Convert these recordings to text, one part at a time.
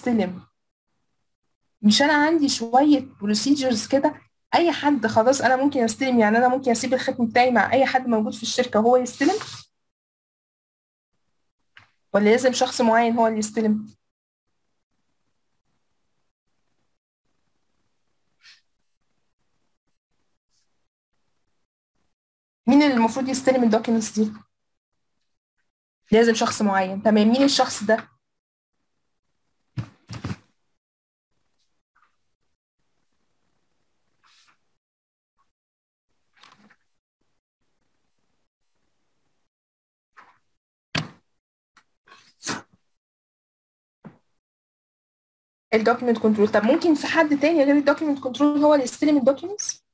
استلم مش انا عندي شويه بروسيجرز كده اي حد خلاص انا ممكن استلم يعني انا ممكن اسيب الختم بتاعي مع اي حد موجود في الشركه وهو يستلم ولا لازم شخص معين هو اللي يستلم مين اللي المفروض يستلم الدوكيومنتس دي لازم شخص معين تمام مين الشخص ده الدوكيمنت كنترول طب ممكن في حد تاني غير الدوكيمنت كنترول هو اللي يستلم الدوكيومنتس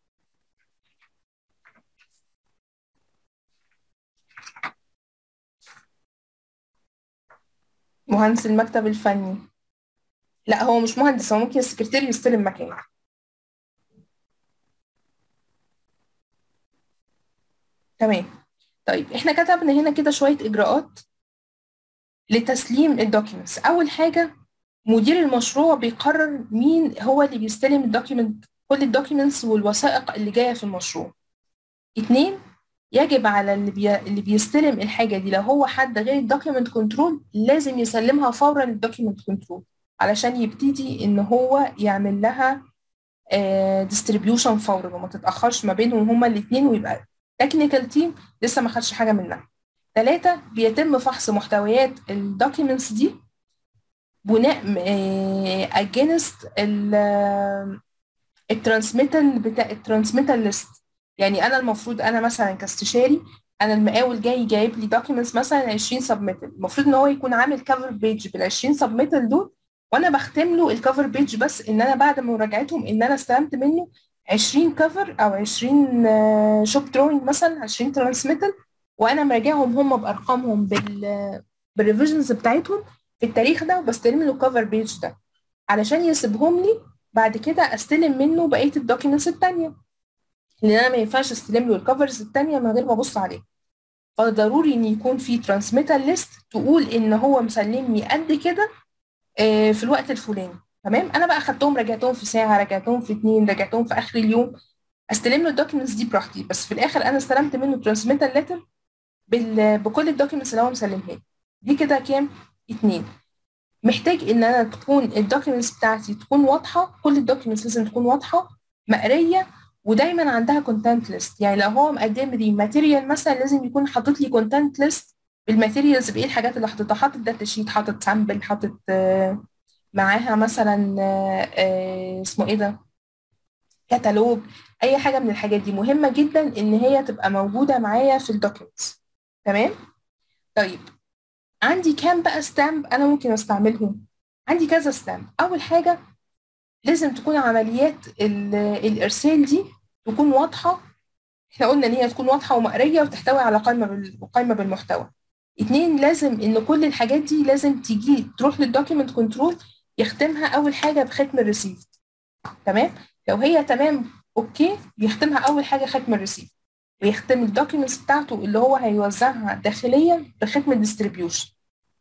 مهندس المكتب الفني لا هو مش مهندس هو ممكن السكرتير يستلم مكانه تمام طيب احنا كتبنا هنا كده شوية إجراءات لتسليم الدوكيومنتس أول حاجة مدير المشروع بيقرر مين هو اللي بيستلم الدوكيومنت كل الدوكيومنتس والوثائق اللي جاية في المشروع اتنين يجب على اللي, بي... اللي بيستلم الحاجة دي لو هو حد غير الدوكيومنت كنترول لازم يسلمها فورا للدوكيومنت كنترول علشان يبتدي ان هو يعمل لها ديستريبيوشن فورا وما تتأخرش ما بينهم هما الاتنين ويبقى تكنيكال تيم لسه ما خدش حاجة منها ثلاثة بيتم فحص محتويات الدوكيومنتس دي بناء اجينست الترانسميتال بتاع الترانسميتال ليست يعني انا المفروض انا مثلا كاستشاري انا المقاول جاي جايب لي دوكيومنتس مثلا 20 سبميتال المفروض ان هو يكون عامل كفر بيج بال 20 سبميتال دول وانا بختم له الكفر بيج بس ان انا بعد مراجعتهم ان انا استلمت منه 20 كفر او 20 شوب دروينج مثلا 20 ترانسميتال وانا مراجعهم هم بارقامهم بال بالريفيجنز بتاعتهم في التاريخ ده وبستلم له الكفر بيج ده علشان يسيبهم لي بعد كده استلم منه بقيه الدوكيومنتس التانيه لان انا ما ينفعش استلم له الكفرز التانيه من غير ما ابص عليه فضروري ان يكون في ترانسميتال ليست تقول ان هو مسلمني قد كده في الوقت الفلاني تمام انا بقى خدتهم رجعتهم في ساعه رجعتهم في اتنين رجعتهم في اخر اليوم استلم له الدوكيومنتس دي براحتي بس في الاخر انا استلمت منه ترانسميتال ليتر بكل الدوكيومنتس اللي هو مسلمها لي دي كده كام اتنين محتاج ان انا تكون الدوكيومنتس بتاعتي تكون واضحه كل الدوكيومنتس لازم تكون واضحه مقريه ودايما عندها كونتنت ليست يعني لو هو مقدم لي ماتيريال مثلا لازم يكون حاطط لي كونتنت ليست بالماتيريالز بايه الحاجات اللي حاططها حاطط داتا شيت حاطط سامبل حاطط معاها مثلا اسمه ايه ده كتالوج اي حاجه من الحاجات دي مهمه جدا ان هي تبقى موجوده معايا في الدوكيومنتس تمام طيب عندي كام بقى ستامب انا ممكن استعملهم عندي كذا ستامب اول حاجه لازم تكون عمليات الارسال دي تكون واضحه احنا قلنا ان هي تكون واضحه ومقريه وتحتوي على قائمه قائمه بالمحتوى اتنين لازم ان كل الحاجات دي لازم تيجي تروح للدوكيمنت كنترول يختمها اول حاجه بختم الريسيفت تمام لو هي تمام اوكي بيختمها اول حاجه ختم الريسيفت ويختم الدوكيومنتس بتاعته اللي هو هيوزعها داخليا بختم الديستريبيوشن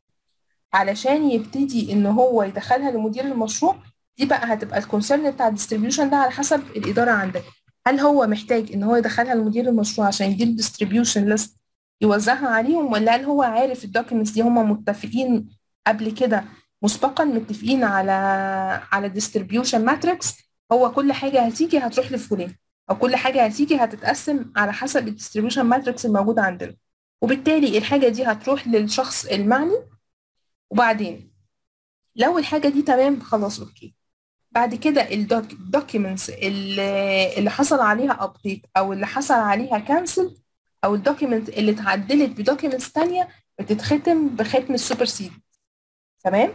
علشان يبتدي ان هو يدخلها لمدير المشروع دي بقى هتبقى الكونسيرن بتاع الديستريبيوشن ده على حسب الاداره عندك هل هو محتاج ان هو يدخلها لمدير المشروع عشان يديله ديستريبيوشن ليست يوزعها عليهم ولا هل هو عارف الدوكيومنتس دي هم متفقين قبل كده مسبقا متفقين على على ديستريبيوشن ماتريكس هو كل حاجه هتيجي هتروح لفلان او كل حاجه هتيجي هتتقسم على حسب الديستريبيوشن ماتريكس الموجوده عندنا وبالتالي الحاجه دي هتروح للشخص المعني وبعدين لو الحاجه دي تمام خلاص اوكي بعد كده الدوكيومنتس اللي, اللي حصل عليها ابديت او اللي حصل عليها كانسل او الدوكيومنت اللي اتعدلت بدوكيومنتس تانية بتتختم بختم السوبر سيد تمام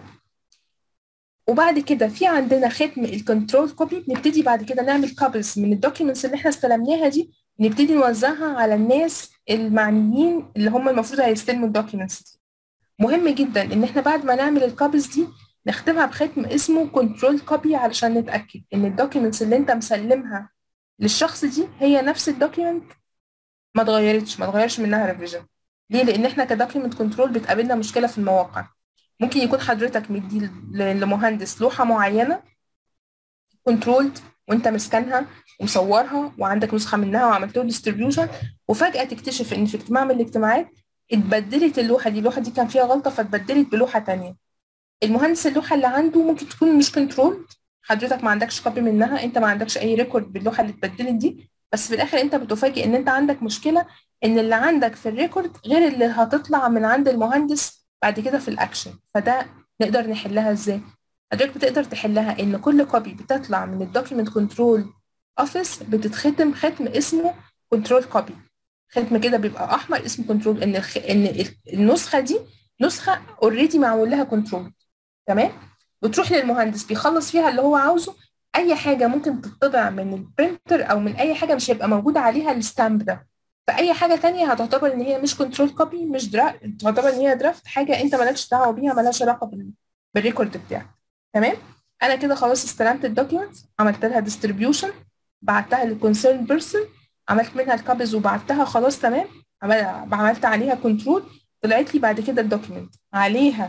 وبعد كده في عندنا ختم الكنترول كوبي نبتدي بعد كده نعمل كوبيز من الدوكيومنتس اللي احنا استلمناها دي نبتدي نوزعها على الناس المعنيين اللي هم المفروض هيستلموا الدوكيومنتس دي مهم جدا ان احنا بعد ما نعمل الكوبيز دي نختمها بختم اسمه كنترول كوبي علشان نتاكد ان الدوكيومنتس اللي انت مسلمها للشخص دي هي نفس الدوكيومنت ما اتغيرتش ما اتغيرش منها ريفيجن ليه لان احنا كدوكيومنت كنترول بتقابلنا مشكله في المواقع ممكن يكون حضرتك مدي ل- لمهندس لوحه معينه كنترولد وانت مسكنها ومصورها وعندك نسخه منها وعملت له ديستريبيوشن وفجاه تكتشف ان في اجتماع من الاجتماعات اتبدلت اللوحه دي اللوحه دي كان فيها غلطه فاتبدلت بلوحه تانية المهندس اللوحه اللي عنده ممكن تكون مش كنترول حضرتك ما عندكش كوبي منها انت ما عندكش اي ريكورد باللوحه اللي اتبدلت دي بس في الاخر انت بتفاجئ ان انت عندك مشكله ان اللي عندك في الريكورد غير اللي هتطلع من عند المهندس بعد كده في الاكشن فده نقدر نحلها ازاي حضرتك بتقدر تحلها ان كل كوبي بتطلع من الدوكيمنت كنترول اوفيس بتتختم ختم اسمه كنترول كوبي ختم كده بيبقى احمر اسمه كنترول ان الخ... ان ال- النسخه دي نسخه اوريدي معمول لها كنترول تمام بتروح للمهندس بيخلص فيها اللي هو عاوزه اي حاجه ممكن تطبع من البرينتر او من اي حاجه مش هيبقى موجود عليها الستامب ده فاي حاجه تانية هتعتبر ان هي مش كنترول كوبي مش درا... تعتبر ان هي درافت حاجه انت مالكش دعوه بيها مالهاش علاقه بال... بالريكورد بتاعك تمام انا كده خلاص استلمت الدوكيومنت عملت لها ديستريبيوشن بعتها للكونسيرن بيرسون عملت منها الكابز وبعتها خلاص تمام عمل- عملت عليها كنترول طلعت لي بعد كده الدوكيمنت عليها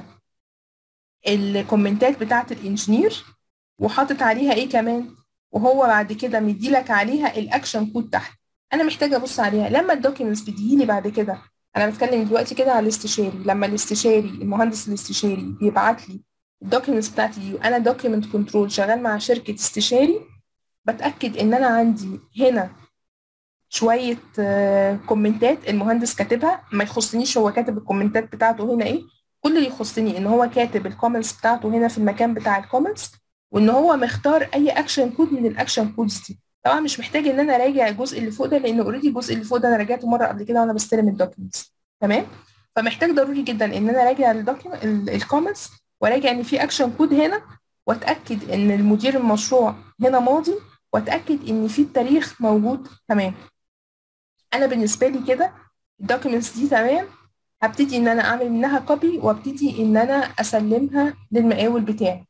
الكومنتات بتاعت الانجينير وحاطط عليها ايه كمان وهو بعد كده مديلك عليها الاكشن كود تحت انا محتاجه ابص عليها لما الدوكيومنتس بتجيلي بعد كده انا بتكلم دلوقتي كده على الاستشاري لما الاستشاري المهندس الاستشاري بيبعت لي الدوكيومنتس بتاعتي دي وانا دوكيومنت كنترول شغال مع شركه استشاري بتاكد ان انا عندي هنا شويه آه، كومنتات المهندس كاتبها ما يخصنيش هو كاتب الكومنتات بتاعته هنا ايه كل اللي يخصني ان هو كاتب الكومنتس بتاعته هنا في المكان بتاع الكومنتس وان هو مختار اي اكشن كود من الاكشن كودز دي طبعا مش محتاج ان انا اراجع الجزء اللي فوق ده لان اوريدي الجزء اللي فوق ده انا راجعته مره قبل كده وانا بستلم الدوكيومنتس تمام فمحتاج ضروري جدا ان انا اراجع الكومنتس وراجع ان في اكشن كود هنا واتاكد ان المدير المشروع هنا ماضي واتاكد ان في التاريخ موجود تمام انا بالنسبه لي كده الدوكيومنتس دي تمام هبتدي ان انا اعمل منها كوبي وابتدي ان انا اسلمها للمقاول بتاعي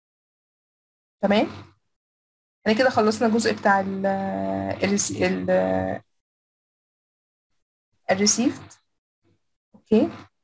تمام احنا كده خلصنا الجزء بتاع ال ال الريسيفد اوكي